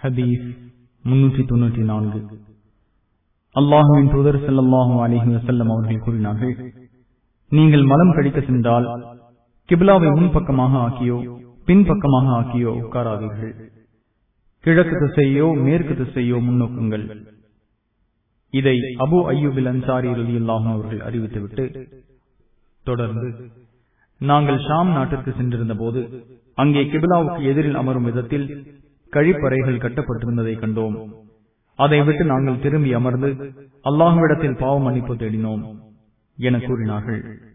ஹதீஸ் முன்னூற்றி தொன்னூற்றி நான்கு அல்லாஹுவின் தூதர் செல்லல்லாஹும் அலிஹி வசல்லம் அவர்கள் கூறினார்கள் நீங்கள் மலம் கழிக்க சென்றால் கிபிலாவை முன்பக்கமாக ஆக்கியோ பின்பக்கமாக ஆக்கியோ உட்காராதீர்கள் கிழக்கு திசையோ மேற்கு திசையோ முன்னோக்குங்கள் இதை அபு ஐயூபில் அன்சாரி ரலியுல்லாஹும் அவர்கள் அறிவித்துவிட்டு தொடர்ந்து நாங்கள் ஷாம் நாட்டிற்கு சென்றிருந்த போது அங்கே கிபிலாவுக்கு எதிரில் அமரும் விதத்தில் கழிப்பறைகள் கட்டப்பட்டிருந்ததை கண்டோம் அதை விட்டு நாங்கள் திரும்பி அமர்ந்து அல்லாஹுவிடத்தில் பாவ மன்னிப்பு தேடினோம் என கூறினார்கள்